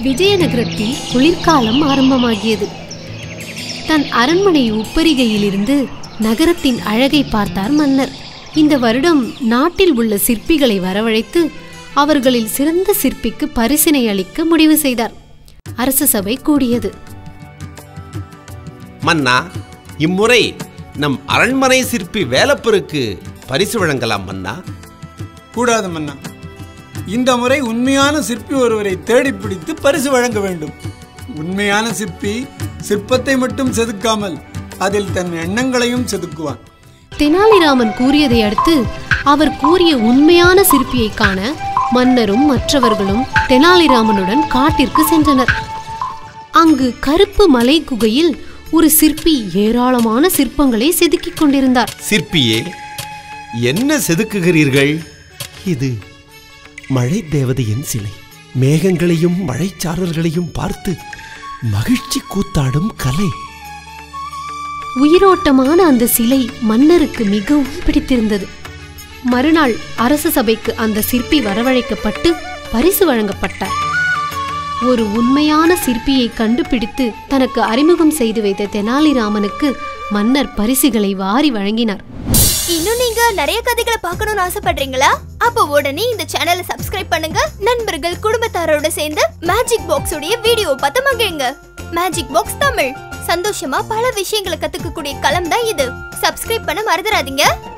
விஜயநகரத்தில் குளிர்காலம் ஆரம்பமாகியது தன் அரண்மனை உப்பரிகையிலிருந்து நகரத்தின் அழகை பார்த்தார் மன்னர் இந்த வருடம் நாட்டில் உள்ள சிற்பிகளை வரவழைத்து அவர்களில் சிறந்த சிற்பிக்கு பரிசினை அளிக்க முடிவு செய்தார் அரச சபை கூடியது மன்னா இம்முறை நம் அரண்மனை சிற்பி வேலப்பருக்கு பரிசு வழங்கலாம் மன்னா கூடாது மன்னா இந்த முறை உண்மையான சிற்பி ஒருவரை தேடி பிடித்து பரிசு வழங்க வேண்டும் உண்மையான சிற்பி சிற்பத்தை மட்டும் செதுக்காமல் அதில் தன் எண்ணங்களையும் செதுக்குவான் தெனாலிராமன் கூறியதை அடுத்து அவர் கூறிய உண்மையான சிற்பியை காண மன்னரும் மற்றவர்களும் தெனாலிராமனுடன் காட்டிற்கு சென்றனர் அங்கு கருப்பு மலை குகையில் ஒரு சிற்பி ஏராளமான சிற்பங்களை செதுக்கிக் கொண்டிருந்தார் சிற்பியே என்ன செதுக்குகிறீர்கள் இது மழை தேவதையின் சிலை மேகங்களையும் மழைச்சாரல்களையும் பார்த்து மகிழ்ச்சி கூத்தாடும் கலை உயிரோட்டமான அந்த சிலை மன்னருக்கு மிகவும் பிடித்திருந்தது மறுநாள் அரச சபைக்கு அந்த சிற்பி வரவழைக்கப்பட்டு பரிசு வழங்கப்பட்டார் ஒரு உண்மையான சிற்பியை கண்டுபிடித்து தனக்கு அறிமுகம் செய்து வைத்த தெனாலிராமனுக்கு மன்னர் பரிசுகளை வாரி வழங்கினார் இன்னும் நீங்க நிறைய கதைகளை பார்க்கணும்னு ஆசைப்படுறீங்களா அப்ப உடனே இந்த சேனலை சப்ஸ்கிரைப் பண்ணுங்க நண்பர்கள் குடும்பத்தாரோட சேர்ந்து மேஜிக் பாக்ஸ் உடைய வீடியோ பார்த்து மகிழுங்க மேஜிக் பாக்ஸ் தமிழ் சந்தோஷமா பல விஷயங்களை கத்துக்கக்கூடிய களம் தான் இது சப்ஸ்கிரைப் பண்ண மறந்துடாதீங்க